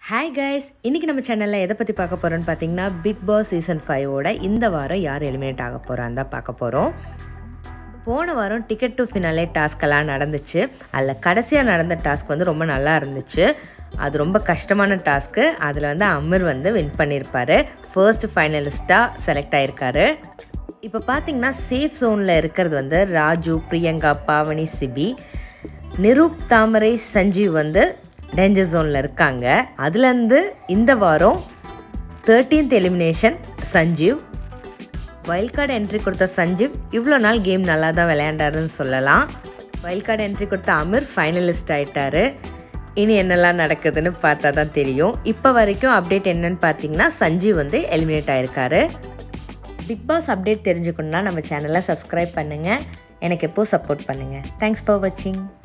hi guys இன்றைக்கி நம்ம சேனலில் எதை பற்றி பார்க்க போகிறோன்னு பார்த்தீங்கன்னா பிக் பாஸ் சீசன் ஃபைவோட இந்த வாரம் யார் எலிமினேட் ஆக போகிறான்னு தான் பார்க்க போகிறோம் போன வாரம் டிக்கெட் டு ஃபினாலே டாஸ்க்கெல்லாம் நடந்துச்சு அதில் கடைசியாக நடந்த டாஸ்க் வந்து ரொம்ப நல்லா இருந்துச்சு அது ரொம்ப கஷ்டமான டாஸ்க்கு அதில் வந்து அமீர் வந்து வின் பண்ணியிருப்பாரு ஃபர்ஸ்ட் ஃபைனலிஸ்ட்டாக செலக்ட் ஆயிருக்காரு இப்போ பார்த்தீங்கன்னா சேஃப் ஜோனில் இருக்கிறது வந்து ராஜு பிரியங்கா பாவனி சிபி நிரூப் தாமரை சஞ்சீவ் வந்து டேஞ்சர் ஜோனில் இருக்காங்க அதுலேருந்து இந்த வாரம் thirteenth elimination Sanjeev wild card entry கொடுத்த சஞ்சீவ் இவ்வளோ நாள் கேம் நல்லா தான் விளையாண்டாருன்னு சொல்லலாம் வைல்ட் கார்டு என்ட்ரி கொடுத்த அமீர் ஃபைனலிஸ்ட் ஆயிட்டாரு இனி என்னெல்லாம் நடக்குதுன்னு பார்த்தா தான் தெரியும் இப்போ வரைக்கும் அப்டேட் என்னன்னு பார்த்தீங்கன்னா சஞ்சீவ் வந்து எலிமினேட் ஆயிருக்காரு பிக் பாஸ் அப்டேட் தெரிஞ்சுக்கணுன்னா நம்ம சேனலை சப்ஸ்கிரைப் பண்ணுங்கள் எனக்கு எப்போ சப்போர்ட் பண்ணுங்கள் தேங்க்ஸ் ஃபார் வாட்சிங்